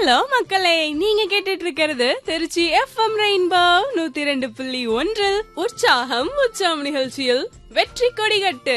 hello மக்களே நீங்க கேட்டுட்டு இருக்கிறது திருச்சி எஃப்எம் ரெயின்போ நூத்தி ரெண்டு புள்ளி ஒன்றில் உற்சாகம் உற்சாகம் நிகழ்ச்சியில் வெற்றி கொடிகட்டு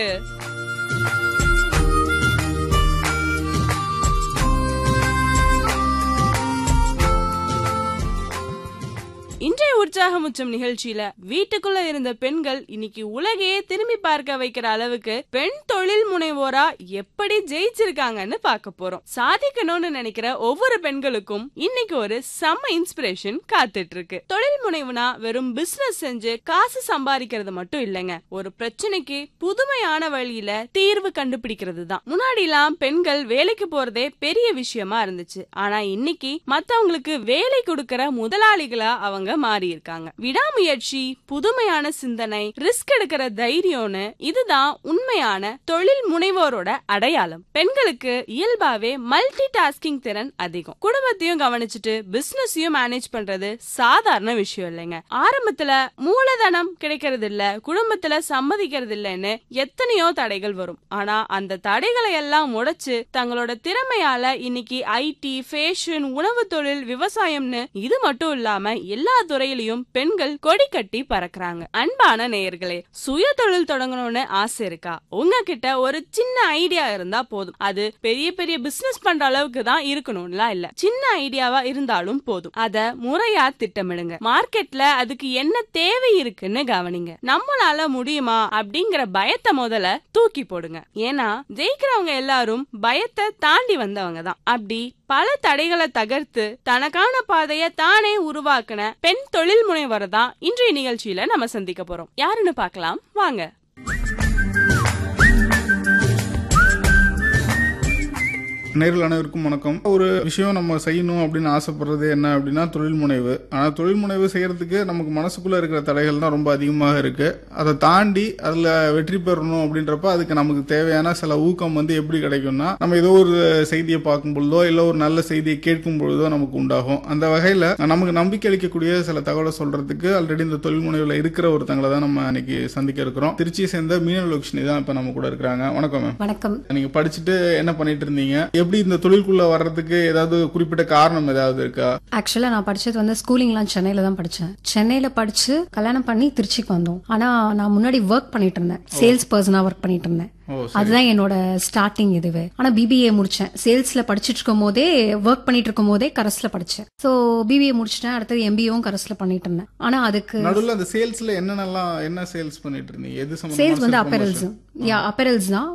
இன்றைய உற்சாகம் உச்சம் நிகழ்ச்சியில வீட்டுக்குள்ள இருந்த பெண்கள் இன்னைக்கு உலகையே திரும்பி பார்க்க வைக்கிற அளவுக்கு பெண் தொழில் முனைவோரா எப்படி ஜெயிச்சிருக்காங்கன்னு பார்க்க போறோம் சாதிக்கணும்னு நினைக்கிற ஒவ்வொரு பெண்களுக்கும் இன்னைக்கு ஒரு செம்ம இன்ஸ்பிரேஷன் காத்துட்டு இருக்கு தொழில் முனைவுனா வெறும் பிசினஸ் செஞ்சு காசு சம்பாதிக்கிறது மட்டும் இல்லைங்க ஒரு பிரச்சனைக்கு புதுமையான வழியில தீர்வு கண்டுபிடிக்கிறது தான் முன்னாடிலாம் பெண்கள் வேலைக்கு போறதே பெரிய விஷயமா இருந்துச்சு ஆனா இன்னைக்கு மத்தவங்களுக்கு வேலை கொடுக்கற முதலாளிகளா அவங்க மாறி இருக்காங்க விடாமுயற்சி புதுமையான சிந்தனை ரிஸ்க் எடுக்கிற தைரியம்னு இதுதான் உண்மையான தொழில் முனைவோரோட அடையாளம் பெண்களுக்கு இயல்பாவே மல்டி டாஸ்கிங் திறன் அதிகம் குடும்பத்தையும் கவனிச்சுட்டு பிசினஸையும் மேனேஜ் பண்றது சாதாரண விஷயம் இல்லைங்க ஆரம்பத்துல மூலதனம் கிடைக்கிறது இல்ல குடும்பத்துல சம்மதிக்கிறது இல்லைன்னு எத்தனையோ தடைகள் வரும் ஆனா அந்த தடைகளை எல்லாம் உடைச்சு தங்களோட திறமையால இன்னைக்கு ஐடி ஃபேஷன் உணவு தொழில் விவசாயம்னு இது மட்டும் இல்லாம எல்லா துறையிலயும் பெண்கள் கொடி கட்டி பறக்குறாங்க அன்பான நேயர்களே சுய தொழில் தொடங்கணும்னு ஆசை இருக்கா உங்ககிட்ட ஒரு சின்ன ஐடியா இருந்தா போதும் அது பெரிய பெரிய பிசினஸ் பண்ற அளவுக்கு தான் இருக்கணும்லாம் இல்ல சின்ன ஐடியாவா இருந்தாலும் போதும் அத முறையா திட்டமிடுங்க மார்க்கெட்ல அதுக்கு என்ன தேவை இருக்குன்னு கவனிங்க நம்மளால முடியுமா அப்படிங்கிற பயத்தை முதல்ல தூக்கி போடுங்க ஏன்னா ஜெயிக்கிறவங்க எல்லாரும் பயத்தை தாண்டி வந்தவங்க தான் அப்படி பல தடைகளை தகர்த்து தனக்கான பாதைய தானே உருவாக்குன பெண் தொழில் முனைவரை தான் இன்றைய நிகழ்ச்சியில நம்ம சந்திக்க போறோம் யாருன்னு பார்க்கலாம் வாங்க நேரில் அனைவருக்கும் வணக்கம் ஒரு விஷயம் நம்ம செய்யணும் அப்படின்னு ஆசைப்படுறது என்ன அப்படின்னா தொழில் முனைவு ஆனால் தொழில் முனைவு செய்யறதுக்கு நமக்கு மனசுக்குள்ள இருக்கிற தடைகள் தான் ரொம்ப அதிகமாக இருக்கு அதை தாண்டி அதில் வெற்றி பெறணும் அப்படின்றப்ப அதுக்கு நமக்கு தேவையான சில ஊக்கம் வந்து எப்படி கிடைக்கும்னா நம்ம ஏதோ ஒரு செய்தியை பார்க்கும் பொழுதோ இல்லை ஒரு நல்ல செய்தியை கேட்கும் பொழுதோ நமக்கு உண்டாகும் அந்த வகையில் நமக்கு நம்பிக்கை அளிக்கக்கூடிய சில தகவலை சொல்றதுக்கு ஆல்ரெடி இந்த தொழில் முனைவில் இருக்கிற ஒருத்தங்களை தான் நம்ம இன்னைக்கு சந்திக்க இருக்கிறோம் திருச்சியை சேர்ந்த மீனலட்சுமி தான் இப்போ நம்ம கூட இருக்கிறாங்க வணக்கம் மேம் வணக்கம் நீங்க படிச்சுட்டு என்ன பண்ணிட்டு இருந்தீங்க எப்படி இந்த தொழிலுக்குள்ள வர்றதுக்கு ஏதாவது குறிப்பிட்ட காரணம் ஏதாவது இருக்கா ஆக்சுவலா நான் படிச்சது வந்து ஸ்கூலிங்லாம் சென்னையில தான் படிச்சேன் சென்னையில படிச்சு கல்யாணம் பண்ணி திருச்சிக்கு வந்தோம் ஆனா நான் முன்னாடி ஒர்க் பண்ணிட்டு இருந்தேன் சேல்ஸ் பர்சனா ஒர்க் பண்ணிட்டு இருந்தேன் ஓ அதுதான் என்னோட ஸ்டார்டிங் இதுவே ஆனா பிபிஏ முடிச்சேன் சேல்ஸ்ல படிச்சிட்டு இருக்கும் போதே ஒர்க் பண்ணிட்டு இருக்கும் போதே கரஸ்ல படிச்சேன் சோ பிபிஏ முடிச்சிட்டேன் அடுத்தது எம்பிஏவும் கரஸ்ல பண்ணிட்டு இருந்தேன் ஆனா அதுக்கு நடுவுல அந்த சேல்ஸ்ல என்னென்னலாம் என்ன சேல்ஸ் பண்ணிட்டு இருந்தீங்க எது சேல்ஸ் வந்து சம்பந்தமா அப்பெரல்ஸ் யா அப்பெரல்ஸ் தான்